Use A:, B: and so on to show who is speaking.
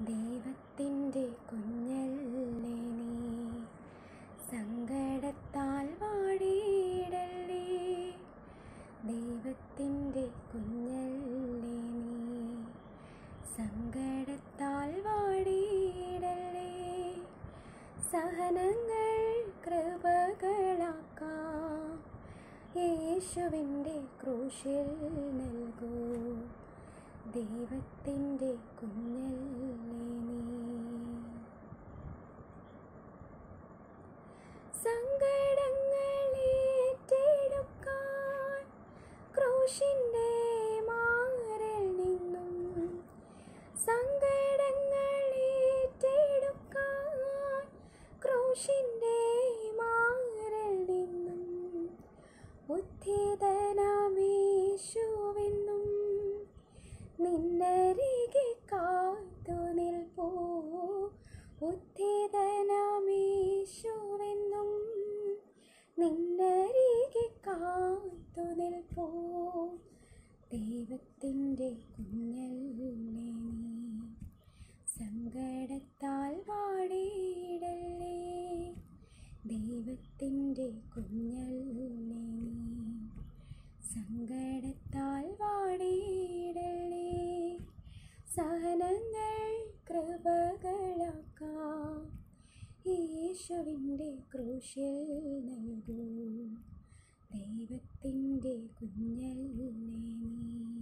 A: ദൈവത്തിൻ്റെ കുഞ്ഞല്ലേ നീ സങ്കടത്താൽ വാടിയിടല്ലേ ദൈവത്തിൻ്റെ കുഞ്ഞല്ലേ നീ സങ്കടത്താൽ വാടിയിടല്ലേ സഹനങ്ങൾ കൃപകളാക്കാം യേശുവിൻ്റെ ക്രൂശിൽ നൽകൂ ദൈവത്തിൻ്റെ കുഞ്ഞല്ലേ നീ സങ്കടങ്ങളേറ്റെടുക്കാൻ ക്രൂശിൻ്റെ മാറിൽ നിന്നും സങ്കടങ്ങളേറ്റെടുക്കാൻ ക്രൂശിൻ്റെ മാറിൽ നിന്നും ഉദ്ധിതനാമേശുവെന്നും നിന്നരികെ കാത്തു നിൽപ്പോ ഉദ്ധിതനാമേശുവെന്നും നിന്നരികെ കാത്തു നിൽപ്പോ ദൈവത്തിൻ്റെ കുഞ്ഞല്ലേ നീ സങ്കടത്താൽ വാടിയിടല്ലേ ദൈവത്തിൻ്റെ കുഞ്ഞല്ലേ നീ സങ്കടത്താൽ വാടിയിടല്ലേ സഹനങ്ങൾ കൃപകളാക്കാം യേശുവിൻ്റെ ക്രൂശിൽ നൽകൂ ദൈവത്തിൻ്റെ കുഞ്ഞല്ലേ നീ